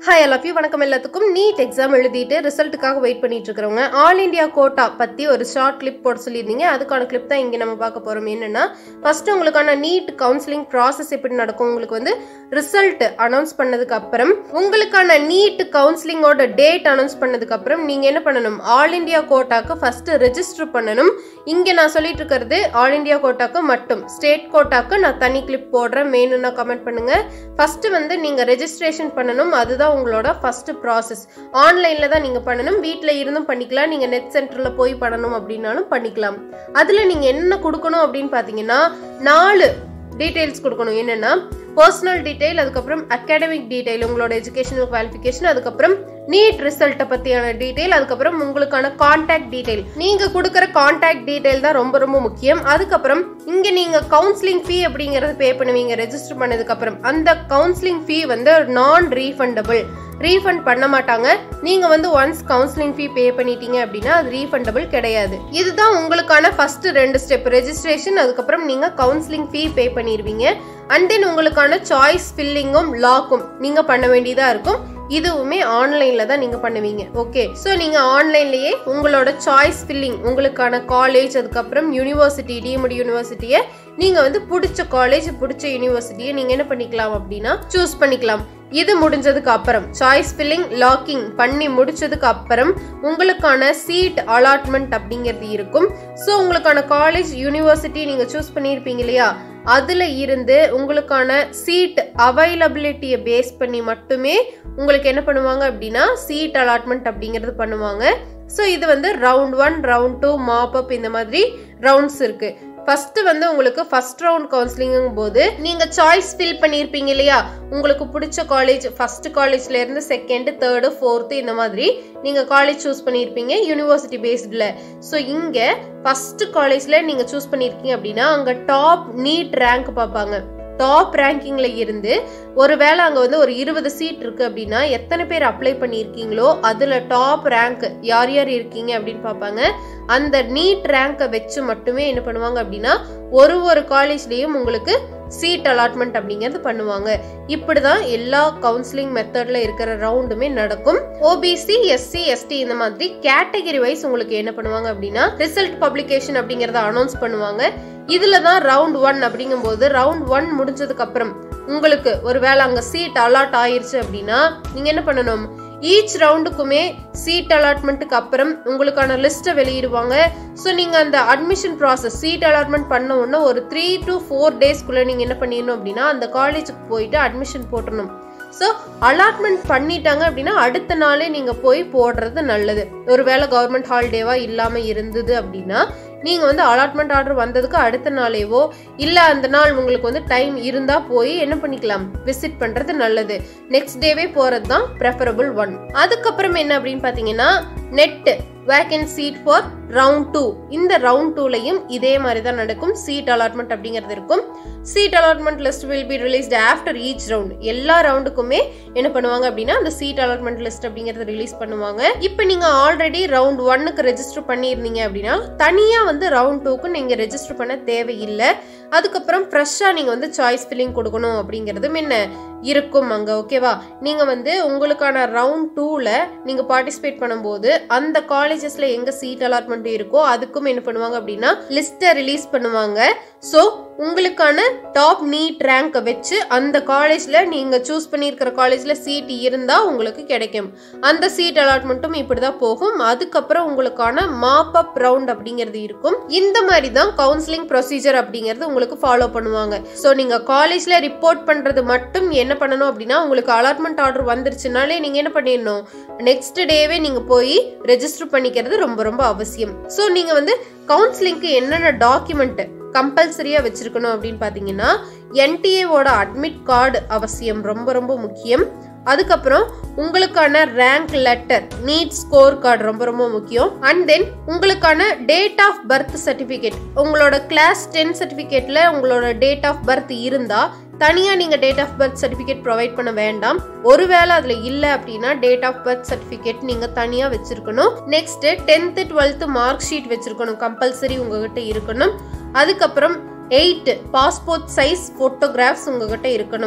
hi எல்லா you வணக்கம் எல்லாத்துக்கும் நீட் எக்ஸாம் எழுதிட்டு ரிசல்ட்டுக்காக வெயிட் பண்ணிட்டு இருக்கிறவங்க ஆல் இந்தியா கோட்டா பத்தி ஒரு ஷார்ட் கிளிப் போட சொல்லியிருந்தீங்க அதுக்கான கிளிப் தான் இங்க நம்ம பார்க்க போறோம் என்னன்னா ஃபர்ஸ்ட் உங்களுக்கான நீட் கவுன்சிலிங் ப்ராசஸ் எப்படி நடக்கும் உங்களுக்கு வந்து ரிசல்ட் அனௌன்ஸ் பண்ணதுக்கு அப்புறம் உங்களுக்கான நீட் கவுன்சிலிங்கோட டேட் அனௌன்ஸ் பண்ணதுக்கு அப்புறம் நீங்க என்ன பண்ணணும் ஆல் இந்தியா கோட்டாக்கு ஃபர்ஸ்ட் ரெஜிஸ்டர் பண்ணணும் இங்க நான் சொல்லிட்டு இருக்கிறது ஆல் இந்தியா கோட்டாக்கு மட்டும் ஸ்டேட் கோட்டாக்கு நான் தனி கிளிப் போடுறேன் வேணும்னா கமெண்ட் பண்ணுங்க ஃபர்ஸ்ட் வந்து நீங்க ரெஜிஸ்ட்ரேஷன் பண்ணணும் அதுதான் உங்களோட ஃபர்ஸ்ட் ப்ராசஸ் ஆன்லைன்ல தான் நீங்க பண்ணணும் வீட்டில் இருந்தும் பண்ணிக்கலாம் நீங்க நெட் சென்டர்ல போய் பண்ணணும் அப்படின்னாலும் பண்ணிக்கலாம் அதுல நீங்க என்ன கொடுக்கணும் அப்படின்னு பாத்தீங்கன்னா நாலு டீடைல்ஸ் கொடுக்கணும் என்னன்னா பர்சனல் டீடைல் அதுக்கப்புறம் அகாடமிக் டீடைல் உங்களோட எஜுகேஷனல் குவாலிஃபிகேஷன் அதுக்கப்புறம் நீட் ரிசல்ட்டை பத்தியான டீடைல் அதுக்கப்புறம் உங்களுக்கான கான்டாக்ட் டீடைல் நீங்க கொடுக்குற கான்டாக்ட் டீடைல் தான் ரொம்ப ரொம்ப முக்கியம் அதுக்கப்புறம் இங்க நீங்க கவுன்சிலிங் ஃபீ அப்படிங்கறத பே பண்ணுவீங்க ரெஜிஸ்டர் பண்ணதுக்கு அப்புறம் அந்த கவுன்சிலிங் ஃபீ வந்து நான் ரீஃபண்டபிள் ரீஃபண்ட் பண்ண மாட்டாங்க நீங்க வந்து ஒன்ஸ் கவுன்சிலிங் ஃபீ பே பண்ணிட்டீங்க அப்படின்னா அது ரீஃபண்டபிள் கிடையாது இதுதான் உங்களுக்கான ஃபர்ஸ்ட் ரெண்டு ஸ்டெப் ரெஜிஸ்ட்ரேஷன் அதுக்கப்புறம் நீங்க கவுன்சிலிங் ஃபீ பே பண்ணிடுவீங்க அண்ட் தென் உங்களுக்கான சாய்ஸ் ஃபில்லிங்கும் லாக்கும் நீங்க பண்ண வேண்டியதா இருக்கும் இதுவுமே ஆன்லைன்ல தான் நீங்க பண்ணுவீங்க ஓகே ஸோ நீங்க ஆன்லைன்லயே உங்களோட சாய்ஸ் ஃபில்லிங் உங்களுக்கான காலேஜ் அதுக்கப்புறம் யூனிவர்சிட்டி டீம்டு யூனிவர்சிட்டியை நீங்க வந்து பிடிச்ச காலேஜ் பிடிச்ச யூனிவர்சிட்டியை நீங்க என்ன பண்ணிக்கலாம் அப்படின்னா சூஸ் பண்ணிக்கலாம் இது முடிஞ்சதுக்கு அப்புறம் சாய்ஸ் ஃபில்லிங் லாக்கிங் பண்ணி முடிச்சதுக்கு அப்புறம் உங்களுக்கான சீட் அலாட்மெண்ட் அப்படிங்கிறது இருக்கும் ஸோ உங்களுக்கான காலேஜ் யூனிவர்சிட்டி நீங்க சூஸ் பண்ணியிருப்பீங்க இல்லையா அதுல இருந்து உங்களுக்கான சீட் அவைலபிலிட்டியை பேஸ் பண்ணி மட்டுமே உங்களுக்கு என்ன பண்ணுவாங்க அப்படின்னா சீட் அலாட்மெண்ட் அப்படிங்கிறது பண்ணுவாங்க ஸோ இது வந்து round one round two mop up இந்த மாதிரி ரவுண்ட்ஸ் இருக்கு ஃபர்ஸ்ட் வந்து உங்களுக்கு ஃபர்ஸ்ட் ரவுண்ட் கவுன்சிலிங்கும் போது நீங்க சாய்ஸ் ஃபில் பண்ணியிருப்பீங்க இல்லையா உங்களுக்கு பிடிச்ச காலேஜ் ஃபர்ஸ்ட் காலேஜ்ல இருந்து செகண்ட் தேர்டு ஃபோர்த்து இந்த மாதிரி நீங்க காலேஜ் சூஸ் பண்ணியிருப்பீங்க யூனிவர்சிட்டி பேஸ்டில் ஸோ இங்க ஃபர்ஸ்ட் காலேஜ்ல நீங்க சூஸ் பண்ணியிருக்கீங்க அப்படின்னா அங்க டாப் நீட் ரேங்க் பார்ப்பாங்க டாப் ரேங்கிங்ல இருந்து ஒருவேளை அங்க வந்து ஒரு இருபது சீட் இருக்கு அப்படின்னா எத்தனை பேர் அப்ளை பண்ணியிருக்கீங்களோ அதுல டாப் ரேங்க் யார் யார் இருக்கீங்க அப்படின்னு பார்ப்பாங்க அந்த நீட் ரேங்கை வச்சு மட்டுமே என்ன பண்ணுவாங்க அப்படின்னா ஒரு ஒரு காலேஜ்லயும் உங்களுக்கு சீட் அலாட்மெண்ட் அப்படிங்கிறது பண்ணுவாங்க இப்படிதான் எல்லா கவுன்சிலிங் மெத்தட்ல இருக்கிற ரவுண்டுமே நடக்கும் ஓபிசி எஸ்சி எஸ்டி இந்த மாதிரி கேட்டகரி வைஸ் உங்களுக்கு என்ன பண்ணுவாங்க அப்படின்னா ரிசல்ட் பப்ளிகேஷன் அப்படிங்கறத அனௌன்ஸ் பண்ணுவாங்க இதுல தான் ரவுண்ட் ஒன் அப்படிங்கும்போது ரவுண்ட் ஒன் முடிஞ்சதுக்கு அப்புறம் உங்களுக்கு ஒருவேளை அங்க சீட் அலாட் ஆயிருச்சு அப்படின்னா நீங்க என்ன பண்ணணும் ஈச் ரவுண்டுக்குமே சீட் அலாட்மெண்ட்டுக்கு அப்புறம் உங்களுக்கான லிஸ்ட்டை வெளியிடுவாங்க ஸோ நீங்கள் அந்த அட்மிஷன் ப்ராசஸ் சீட் அலாட்மெண்ட் பண்ண உடனே ஒரு த்ரீ டு ஃபோர் டேஸ்க்குள்ளே நீங்கள் என்ன பண்ணிடணும் அப்படின்னா அந்த காலேஜுக்கு போயிட்டு அட்மிஷன் போட்டணும் ஸோ அலாட்மெண்ட் பண்ணிட்டாங்க அப்படின்னா அடுத்த நாளே நீங்கள் போய் போடுறது நல்லது ஒருவேளை கவர்மெண்ட் ஹாலிடேவா இல்லாமல் இருந்தது அப்படின்னா நீங்கள் வந்து அலாட்மெண்ட் ஆர்டர் வந்ததுக்கு அடுத்த நாளேவோ இல்லை அந்த நாள் உங்களுக்கு வந்து டைம் இருந்தால் போய் என்ன பண்ணிக்கலாம் விசிட் பண்ணுறது நல்லது நெக்ஸ்ட் டேவே போகிறது தான் ப்ரெஃபரபிள் ஒன் அதுக்கப்புறம் என்ன அப்படின்னு பார்த்தீங்கன்னா net vacant seat for round two இந்த ரவுண்ட் டூலையும் இதே மாதிரி தான் நடக்கும் சீட் அலாட்மெண்ட் அப்படிங்கிறது இருக்கும் seat allotment list will be released after each round எல்லா ரவுண்டுக்குமே என்ன பண்ணுவாங்க அப்படின்னா அந்த சீட் அலாட்மெண்ட் லிஸ்ட் அப்படிங்கறத ரிலீஸ் பண்ணுவாங்க இப்போ நீங்க ஆல்ரெடி ரவுண்ட் ஒன்னுக்கு ரெஜிஸ்டர் பண்ணியிருந்தீங்க அப்படின்னா தனியா வந்து ரவுண்ட் டூக்கு நீங்க ரெஜிஸ்டர் பண்ண தேவையில்லை அதுக்கப்புறம் ஃப்ரெஷ்ஷாக நீங்கள் வந்து சாய்ஸ் ஃபில்லிங் கொடுக்கணும் அப்படிங்கிறதும் என்ன இருக்கும் அங்கே ஓகேவா நீங்கள் வந்து உங்களுக்கான ரவுண்ட் டூவில் நீங்கள் பார்ட்டிசிபேட் பண்ணும்போது அந்த காலேஜஸில் எங்கே சீட் அலாட்மெண்ட் இருக்கோ அதுக்கும் என்ன பண்ணுவாங்க அப்படின்னா லிஸ்ட்டை ரிலீஸ் பண்ணுவாங்க ஸோ உங்களுக்கான டாப் நீட் ரேங்கை வச்சு அந்த காலேஜில் நீங்கள் சூஸ் பண்ணியிருக்கிற காலேஜில் சீட் இருந்தால் உங்களுக்கு கிடைக்கும் அந்த சீட் அலாட்மெண்ட்டும் இப்படி தான் போகும் அதுக்கப்புறம் உங்களுக்கான மாப் அப் ரவுண்ட் அப்படிங்கிறது இருக்கும் இந்த மாதிரி தான் கவுன்சிலிங் ப்ரொசீஜர் அப்படிங்கிறது உங்களுக்கு ஃபாலோ பண்ணுவாங்க ஸோ நீங்கள் காலேஜில் ரிப்போர்ட் பண்ணுறது மட்டும் என்ன பண்ணணும் அப்படின்னா உங்களுக்கு அலாட்மெண்ட் ஆர்டர் வந்துருச்சுனாலே நீங்கள் என்ன பண்ணிடணும் நெக்ஸ்ட் டேவே நீங்கள் போய் ரெஜிஸ்டர் பண்ணிக்கிறது ரொம்ப ரொம்ப அவசியம் ஸோ நீங்கள் வந்து கவுன்சிலிங்க்கு என்னென்ன டாக்குமெண்ட் கம்பல்சரியாக வச்சுருக்கணும் அப்படின்னு பார்த்தீங்கன்னா என்டிஏவோட அட்மிட் கார்டு அவசியம் ரொம்ப ரொம்ப முக்கியம் அதுக்கப்புறம் உங்களுக்கான rank letter NEET score card ரொம்ப ரொம்ப முக்கியம் அண்ட் தென் உங்களுக்கான டேட் ஆஃப் பர்த் சர்டிஃபிகேட் உங்களோட கிளாஸ் டென் சர்டிஃபிகேட்ல உங்களோட டேட் ஆஃப் பர்த் இருந்தா தனியாக நீங்கள் date of birth certificate provide பண்ண வேண்டாம் ஒருவேளை அதில் இல்லை அப்படின்னா டேட் ஆஃப் பர்த் சர்டிஃபிகேட் நீங்கள் தனியாக வச்சுருக்கணும் next tenth twelfth mark sheet வச்சுருக்கணும் கம்பல்சரி உங்ககிட்ட இருக்கணும் அதுக்கப்புறம் எயிட் பாஸ்போர்ட் சைஸ் ஃபோட்டோகிராஃப்ஸ் உங்ககிட்ட இருக்கணும்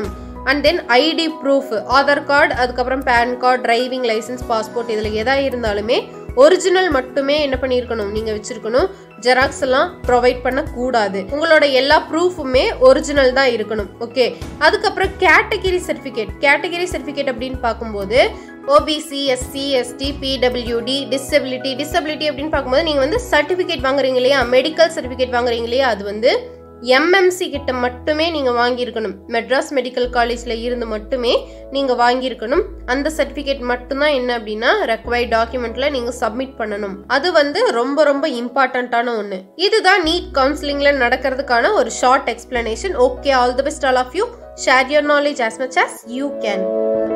and then ID proof Aadhaar card அதுக்கப்புறம் PAN card driving licence passport இதில் எதா இருந்தாலுமே ஒரிஜினல் மட்டுமே என்ன பண்ணியிருக்கணும் நீங்கள் வச்சிருக்கணும் ஜெராக்ஸ் எல்லாம் ப்ரொவைட் பண்ணக்கூடாது உங்களோட எல்லா ப்ரூஃபுமே ஒரிஜினல் தான் இருக்கணும் ஓகே அதுக்கப்புறம் கேட்டகிரி சர்டிஃபிகேட் கேட்டகிரி சர்டிஃபிகேட் அப்படின்னு பார்க்கும்போது OBC SC ST PWD disability disability அப்படின்னு பார்க்கும்போது நீங்கள் வந்து சர்டிஃபிகேட் வாங்குறீங்க இல்லையா மெடிக்கல் சர்டிஃபிகேட் வாங்குறீங்க இல்லையா அது வந்து எம்எம்சி கிட்ட மட்டுமே நீங்கள் வாங்கியிருக்கணும் மெட்ராஸ் மெடிக்கல் காலேஜில் இருந்து மட்டுமே நீங்கள் வாங்கியிருக்கணும் அந்த சர்டிஃபிகேட் மட்டும்தான் என்ன அப்படின்னா ரெக்வைர்ட் டாக்குமெண்ட்ல நீங்கள் சப்மிட் பண்ணணும் அது வந்து ரொம்ப ரொம்ப இம்பார்ட்டண்ட்டான ஒன்று இதுதான் நீட் கவுன்சிலிங்ல நடக்கிறதுக்கான ஒரு short explanation okay all the best all of you share your knowledge as much as you can